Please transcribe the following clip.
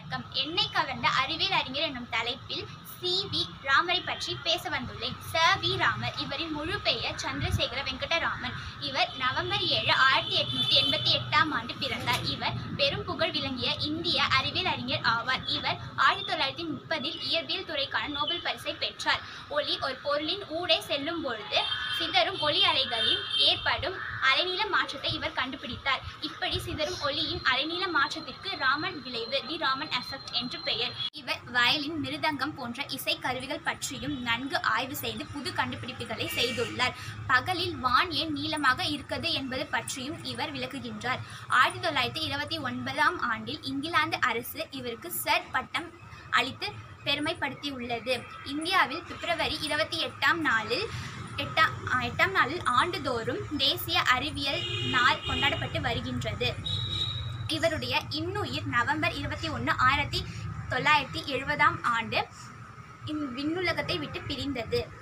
வணக்கம் என்னை கவர்ந்த அறிவியல் அறிஞர் என்னும் தலைப்பில் சி வி ராமரை பற்றி பேச வந்துள்ளேன் ச வி ராமர் இவரின் முழு பெயர் சந்திரசேகர வெங்கடராமன் இவர் நவம்பர் ஏழு ஆயிரத்தி எட்நூத்தி எண்பத்தி எட்டாம் ஆண்டு பிறந்தார் இவர் பெரும் புகழ் விளங்கிய இந்திய அறிவியல் அறிஞர் ஆவார் இவர் ஆயிரத்தி தொள்ளாயிரத்தி முப்பதில் இயற்பியல் துறைக்கான நோபல் பரிசை பெற்றார் ஒளி ஒரு பொருளின் ஊடே செல்லும் பொழுது சிதறும் ஒளி அலைகளில் ஏற்படும் அலைநீள மாற்றத்தை இவர் கண்டுபிடித்தார் இப்படி சிதறும் ஒளியின் அலைநீள மாற்றத்திற்கு ராமன் விளைவு தி ராமன் எஃபெக்ட் என்று பெயர் இவர் வயலின் மிருதங்கம் போன்ற இசை கருவிகள் பற்றியும் நன்கு ஆய்வு செய்து புது கண்டுபிடிப்புகளை செய்துள்ளார் பகலில் வான் ஏன் நீளமாக இருக்கிறது என்பது பற்றியும் இவர் விளக்குகின்றார் ஆயிரத்தி தொள்ளாயிரத்தி இருபத்தி ஒன்பதாம் ஆண்டில் இங்கிலாந்து அரசு இவருக்கு சர் பட்டம் அளித்து பெருமைப்படுத்தியுள்ளது இந்தியாவில் பிப்ரவரி இருபத்தி எட்டாம் நாளில் எட்டாம் ஆ, எட்டாம் நாளில் ஆண்டுதோறும் தேசிய அறிவியல் நாள் கொண்டாடப்பட்டு வருகின்றது இவருடைய இன்னுயிர் நவம்பர் இருபத்தி ஒன்று ஆயிரத்தி தொள்ளாயிரத்தி எழுபதாம் ஆண்டு இந் விண்ணுலகத்தை விட்டு பிரிந்தது